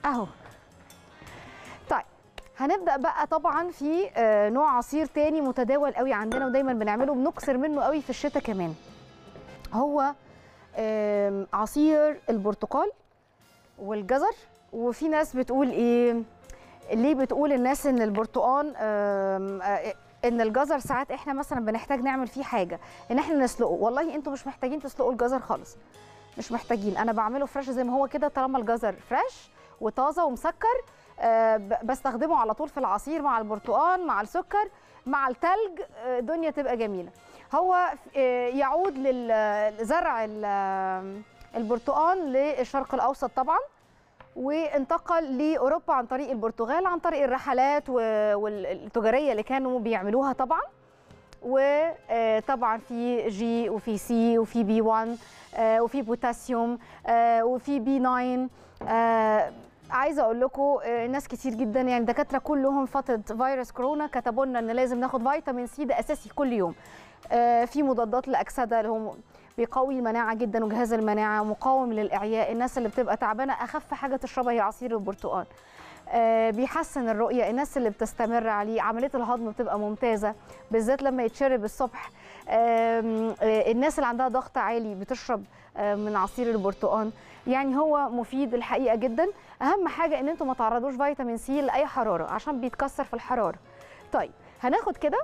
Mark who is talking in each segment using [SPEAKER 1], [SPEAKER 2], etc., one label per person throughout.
[SPEAKER 1] اهو طيب هنبدا بقى طبعا في آه، نوع عصير تاني متداول قوي عندنا ودايما بنعمله بنكسر منه قوي في الشتاء كمان هو آم، عصير البرتقال والجزر وفي ناس بتقول ايه ليه بتقول الناس ان البرتقال آم، آه، ان الجزر ساعات احنا مثلا بنحتاج نعمل فيه حاجه ان احنا نسلقه والله انتوا مش محتاجين تسلقوا الجزر خالص مش محتاجين انا بعمله فريش زي ما هو كده طالما الجزر فريش وطازه ومسكر آه، ب- بستخدمه على طول في العصير مع البرتقال مع السكر مع التلج آه، الدنيا تبقى جميله هو آه، يعود لزرع البرتقال للشرق الاوسط طبعا وانتقل لاوروبا عن طريق البرتغال عن طريق الرحلات و- والتجاريه اللي كانوا بيعملوها طبعا وطبعا في جي وفي سي وفي بي 1 آه، وفي بوتاسيوم آه، وفي بي 9 آه، عايزه اقول لكم آه، ناس كتير جدا يعني الدكاتره كلهم فتره فيروس كورونا كتبوا لنا ان لازم ناخد فيتامين سي ده اساسي كل يوم آه، في مضادات للاكسده اللي هو بيقوي المناعه جدا وجهاز المناعه مقاوم للاعياء الناس اللي بتبقى تعبانه اخف حاجه تشربها هي عصير البرتقال آه، بيحسن الرؤيه الناس اللي بتستمر عليه عمليه الهضم بتبقى ممتازه بالذات لما يتشرب الصبح آم، آه، الناس اللي عندها ضغط عالي بتشرب آه، من عصير البرتقال يعني هو مفيد الحقيقه جدا اهم حاجه ان انتم ما تعرضوش فيتامين سي لاي حراره عشان بيتكسر في الحراره طيب هناخد كده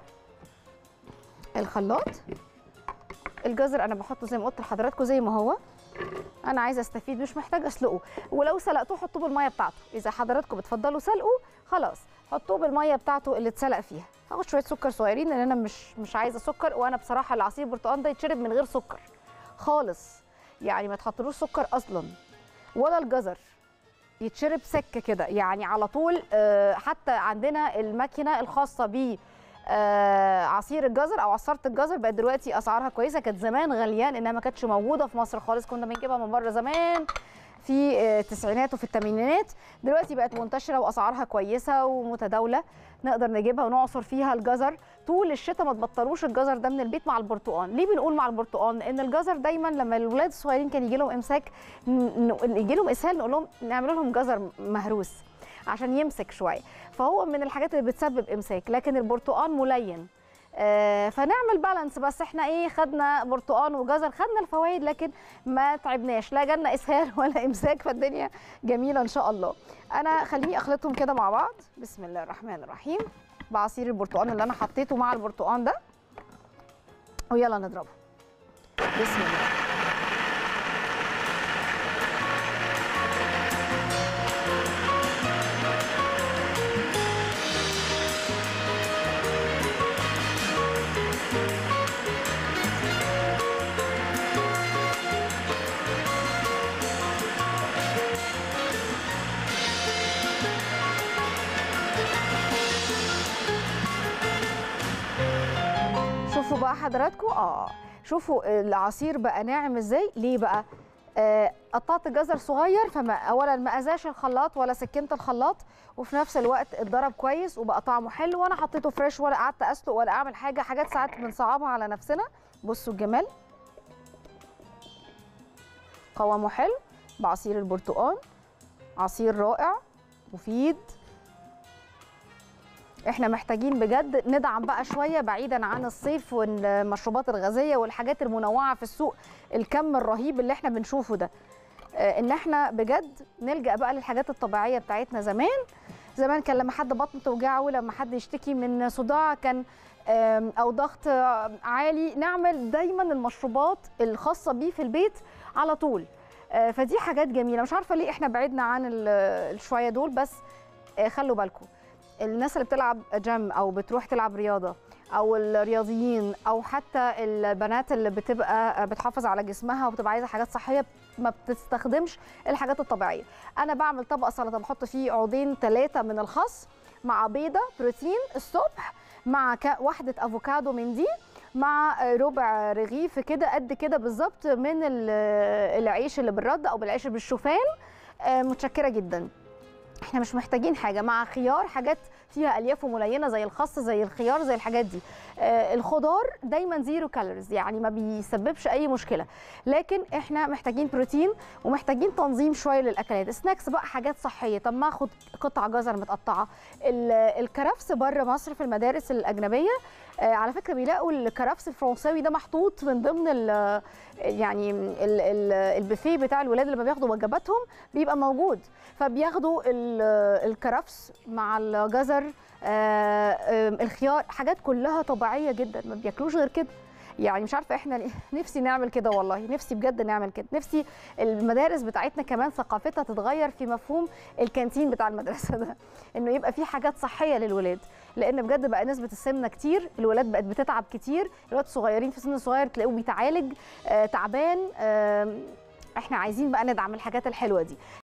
[SPEAKER 1] الخلاط الجزر انا بحطه زي ما قلت لحضراتكم زي ما هو انا عايزه استفيد مش محتاج اسلقه ولو سلقتوه حطوه بالميه بتاعته اذا حضراتكم بتفضلوا سلقه خلاص حطوه بالميه بتاعته اللي اتسلق فيها هاخد شويه سكر صغيرين لان انا مش مش عايزه سكر وانا بصراحه العصير البرتقال ده يتشرب من غير سكر خالص يعني ما تحطلوش سكر اصلا ولا الجزر يتشرب سكه كده يعني على طول آه، حتى عندنا الماكينه الخاصه ب آه، عصير الجزر او عصاره الجزر بقت دلوقتي اسعارها كويسه كانت زمان غليان انها ما كانتش موجوده في مصر خالص كنا بنجيبها من بره زمان في آه، التسعينات وفي الثمانينات دلوقتي بقت منتشره واسعارها كويسه ومتداوله نقدر نجيبها ونعصر فيها الجزر طول الشتاء ما تبطلوش الجزر ده من البيت مع البرتقال ليه بنقول مع البرتقال لان الجزر دايما لما الولاد الصغيرين كان يجي لهم امساك يجي لهم اسهال نقول لهم نعمل لهم جزر مهروس عشان يمسك شويه فهو من الحاجات اللي بتسبب امساك لكن البرتقال ملين آه، فنعمل بالانس بس احنا ايه خدنا برتقال وجزر خدنا الفوائد لكن ما تعبناش لا جالنا اسهال ولا امساك فالدنيا جميله ان شاء الله انا خليني اخلطهم كده مع بعض بسم الله الرحمن الرحيم بعصير البرتقال اللي انا حطيته مع البرتقال ده ويلا نضربه بسم الله شوفوا بقى حضراتكم اه شوفوا العصير بقى ناعم ازاي ليه بقى آه، قطعت الجزر صغير فما اولا ما اذاش الخلاط ولا سكنت الخلاط وفي نفس الوقت اتضرب كويس وبقى طعمه حلو وانا حطيته فريش ولا قعدت اسلق ولا اعمل حاجه حاجات ساعات بنصعبها على نفسنا بصوا الجمال قوامه حلو بعصير البرتقال عصير رائع مفيد احنا محتاجين بجد ندعم بقى شويه بعيدا عن الصيف والمشروبات الغازيه والحاجات المنوعه في السوق الكم الرهيب اللي احنا بنشوفه ده آه، ان احنا بجد نلجا بقى للحاجات الطبيعيه بتاعتنا زمان زمان كان لما حد بطنه توجعه لما حد يشتكي من صداع كان آم، او ضغط آه، عالي نعمل دايما المشروبات الخاصه بيه في البيت على طول آه، فدي حاجات جميله مش عارفه ليه احنا بعدنا عن ال- الشويه دول بس آه، خلوا بالكم الناس اللي بتلعب جيم او بتروح تلعب رياضه او الرياضيين او حتى البنات اللي بتبقى بتحافظ على جسمها وبتبقى عايزه حاجات صحيه ما بتستخدمش الحاجات الطبيعيه انا بعمل طبق سلطه بحط فيه عودين ثلاثه من الخس مع بيضه بروتين الصبح مع كا- واحده افوكادو من دي مع ربع رغيف كده قد كده بالظبط من ال- العيش اللي بالرد او بالعيش بالشوفان آه، متشكره جدا احنا مش محتاجين حاجه مع خيار حاجات فيها الياف ملينه زي الخس زي الخيار زي الحاجات دي آه، الخضار دايما زيرو كالوريز يعني ما بيسببش اي مشكله لكن احنا محتاجين بروتين ومحتاجين تنظيم شويه للاكلات سناكس بقى حاجات صحيه طب ما اخد قطع جزر متقطعه ال- الكرفس بره مصر في المدارس الاجنبيه آه، على فكره بيلاقوا الكرفس الفرنساوي ده محطوط من ضمن ال يعني ال- ال- البوفيه بتاع الولاد لما بياخدوا وجباتهم بيبقى موجود فبياخدوا ال- الكرفس مع الجزر آه، آه، الخيار حاجات كلها طبيعيه جدا ما بياكلوش غير كده يعني مش عارفه احنا نفسي نعمل كده والله نفسي بجد نعمل كده نفسي المدارس بتاعتنا كمان ثقافتها تتغير في مفهوم الكانتين بتاع المدرسه ده انه يبقى في حاجات صحيه للولاد لان بجد بقى نسبه السمنه كتير الولاد بقت بتتعب كتير الولاد الصغيرين في سن صغير تلاقوه بيتعالج آه تعبان آه احنا عايزين بقى ندعم الحاجات الحلوه دي